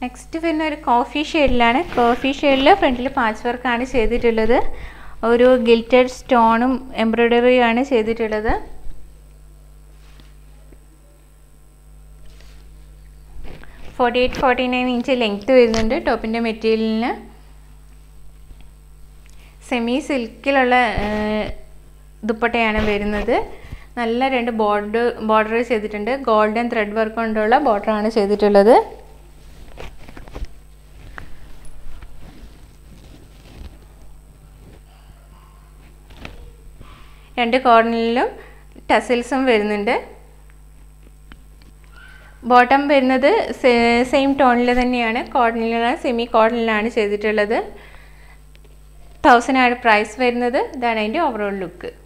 next വരുന്ന ഒരു coffee ഷെയ്ഡിലാണ് കോഫി ഷെയ്ഡിൽ ഫ്രണ്ടിൽ പാച്ച് വർക്കാണ് ചെയ്തിട്ടുള്ളത് ഒരു ഗിൽറ്റഡ് സ്റ്റോണും എംബ്രോയ്ഡറിയും ആണ് ചെയ്തിട്ടുള്ളത് forty eight forty nine inch length വരുന്നുണ്ട് ടോപ്പിൻ്റെ മെറ്റീരിയലിന് സെമി സിൽക്കിലുള്ള ദുപ്പട്ടയാണ് വരുന്നത് നല്ല രണ്ട് ബോർഡർ ബോർഡർ ചെയ്തിട്ടുണ്ട് ഗോൾഡൻ ത്രെഡ് വർക്ക് കൊണ്ടുള്ള ബോർഡറാണ് ചെയ്തിട്ടുള്ളത് രണ്ട് കോർണറിലും ടസിൽസും വരുന്നുണ്ട് ബോട്ടം വരുന്നത് സെയിം ടോണിൽ തന്നെയാണ് കോട്ടണിലാണ് സെമി കോട്ടണിലാണ് ചെയ്തിട്ടുള്ളത് തൗസൻഡ് ആണ് പ്രൈസ് വരുന്നത് ഇതാണ് അതിൻ്റെ ഓവറോൾ ലുക്ക്